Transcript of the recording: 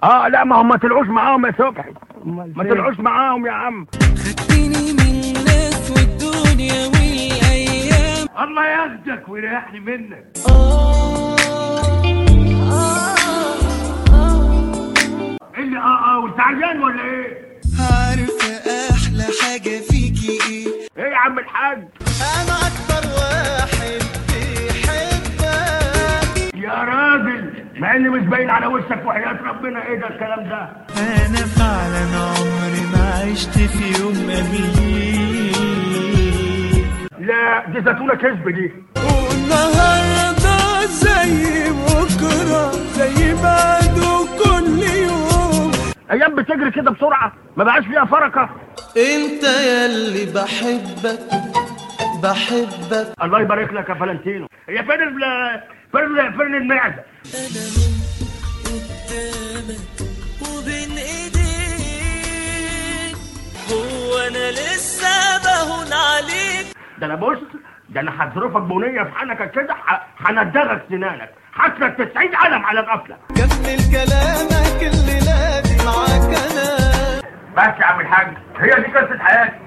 اه لا ما هم ما طلعوش معاهم يا صبحي ما طلعوش معاهم يا عم خدتني من الناس والدنيا والايام الله ياخدك ويريحني منك ايه اللي اه اه وانت عريان ولا ايه؟ عارفة احلى حاجة فيكي ايه ايه يا عم الحاج؟ انا اكتر واحد بيحبك يا راجل مع اني مش باين على وشك وحياة ربنا ايه ده الكلام ده؟ انا فعلا عمري ما عشت في يوم امين لا دي زيتونة كذب دي والنهارده زي بكره زي بعده كل يوم ايام بتجري كده بسرعة ما بقاش فيها فركة انت ياللي بحبك بحبك الله يبارك لك يا فلانتينو هي فين ال فين ال فين المعدة؟ انا قدامك وبين ايديك هو انا لسه بهون عليك ده انا بص ده انا هظرفك بنية في حنكك كده ح- هندغك سنانك حاسلك 90 علم على القفلة كمل كلامك اللي لازم معاك انا بس يا عم الحاج هي دي قصة حياتي